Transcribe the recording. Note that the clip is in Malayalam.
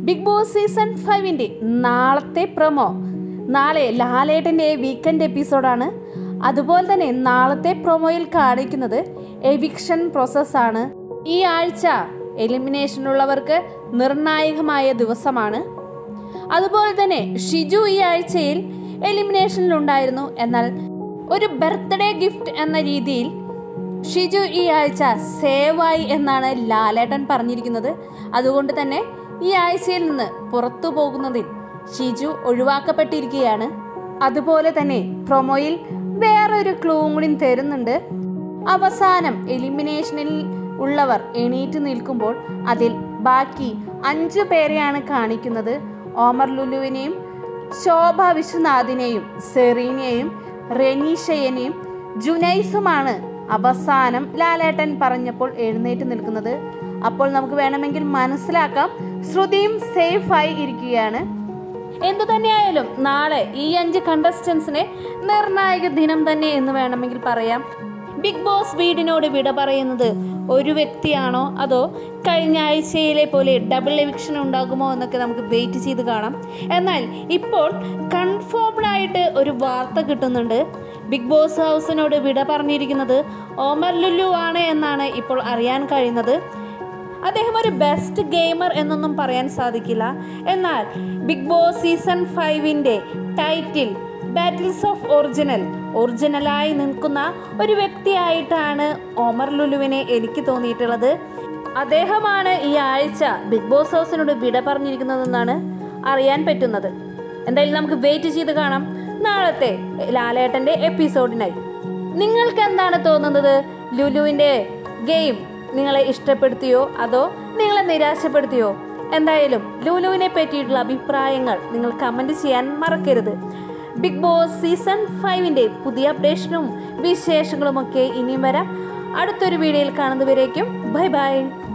ബിഗ് ബോസ് സീസൺ ഫൈവിൻ്റെ നാളത്തെ പ്രൊമോ നാളെ ലാലേട്ടൻ്റെ വീക്കെൻഡ് എപ്പിസോഡാണ് അതുപോലെ തന്നെ നാളത്തെ പ്രൊമോയിൽ കാണിക്കുന്നത് എവിക്ഷൻ പ്രോസസ്സാണ് ഈ ആഴ്ച എലിമിനേഷനുള്ളവർക്ക് നിർണായകമായ ദിവസമാണ് അതുപോലെ തന്നെ ഷിജു ഈ ആഴ്ചയിൽ എലിമിനേഷനിലുണ്ടായിരുന്നു എന്നാൽ ഒരു ബർത്ത്ഡേ ഗിഫ്റ്റ് എന്ന രീതിയിൽ ഷിജു ഈ ആഴ്ച സേവായി എന്നാണ് ലാലേട്ടൻ പറഞ്ഞിരിക്കുന്നത് അതുകൊണ്ട് തന്നെ ഈ ആഴ്ചയിൽ നിന്ന് പുറത്തു പോകുന്നതിൽ ഷിജു ഒഴിവാക്കപ്പെട്ടിരിക്കുകയാണ് അതുപോലെ തന്നെ പ്രൊമോയിൽ വേറൊരു ക്ലൂവും കൂടി തരുന്നുണ്ട് അവസാനം എലിമിനേഷനിൽ ഉള്ളവർ എണീറ്റ് നിൽക്കുമ്പോൾ അതിൽ ബാക്കി അഞ്ചു പേരെയാണ് കാണിക്കുന്നത് ഓമർ ലുലുവിനെയും ശോഭ വിശ്വനാഥിനെയും സെറീനെയും റെനീഷയെയും ജുനൈസുമാണ് അവസാനം ലാലേട്ടൻ പറഞ്ഞപ്പോൾ എഴുന്നേറ്റ് നിൽക്കുന്നത് അപ്പോൾ നമുക്ക് വേണമെങ്കിൽ മനസ്സിലാക്കാം ശ്രുതിയും സേഫായി ഇരിക്കുകയാണ് എന്തു തന്നെയായാലും നാളെ ഈ അഞ്ച് കണ്ടസ്റ്റൻസിനെ നിർണായക ദിനം തന്നെ എന്ന് വേണമെങ്കിൽ പറയാം ബിഗ് ബോസ് വീടിനോട് വിട പറയുന്നത് ഒരു വ്യക്തിയാണോ അതോ കഴിഞ്ഞ ആഴ്ചയിലെ പോലെ ഡബിൾ എവിക്ഷൻ ഉണ്ടാകുമോ എന്നൊക്കെ നമുക്ക് വെയിറ്റ് ചെയ്ത് കാണാം എന്നാൽ ഇപ്പോൾ കൺഫേംഡ് ആയിട്ട് ഒരു വാർത്ത കിട്ടുന്നുണ്ട് ബിഗ് ബോസ് ഹൗസിനോട് വിട പറഞ്ഞിരിക്കുന്നത് ഓമർ ലുല്ലു ആണ് എന്നാണ് ഇപ്പോൾ അറിയാൻ കഴിയുന്നത് അദ്ദേഹം ഒരു ബെസ്റ്റ് ഗെയിമർ എന്നൊന്നും പറയാൻ സാധിക്കില്ല എന്നാൽ ബിഗ് ബോസ് സീസൺ ഫൈവിൻ്റെ ടൈറ്റിൽ ബാറ്റിൽസ് ഓഫ് ഒറിജിനൽ ഒറിജിനലായി നിൽക്കുന്ന ഒരു വ്യക്തിയായിട്ടാണ് ഓമർ ലുലുവിനെ എനിക്ക് തോന്നിയിട്ടുള്ളത് അദ്ദേഹമാണ് ഈ ആഴ്ച ബിഗ് ബോസ് ഹൗസിനോട് വിട പറഞ്ഞിരിക്കുന്നതെന്നാണ് അറിയാൻ പറ്റുന്നത് എന്തായാലും നമുക്ക് വെയിറ്റ് ചെയ്ത് കാണാം നാളത്തെ ലാലേട്ടൻ്റെ എപ്പിസോഡിനായി നിങ്ങൾക്ക് എന്താണ് തോന്നുന്നത് ലുലുവിൻ്റെ ഗെയിം നിങ്ങളെ ഇഷ്ടപ്പെടുത്തിയോ അതോ നിങ്ങളെ നിരാശപ്പെടുത്തിയോ എന്തായാലും ലുലുവിനെ പറ്റിയിട്ടുള്ള അഭിപ്രായങ്ങൾ നിങ്ങൾ കമൻറ്റ് ചെയ്യാൻ മറക്കരുത് ബിഗ് ബോസ് സീസൺ ഫൈവിൻ്റെ പുതിയ അപ്ഡേഷനും വിശേഷങ്ങളുമൊക്കെ ഇനിയും വരാം അടുത്തൊരു വീഡിയോയിൽ കാണുന്നവരേക്കും ബൈ ബൈ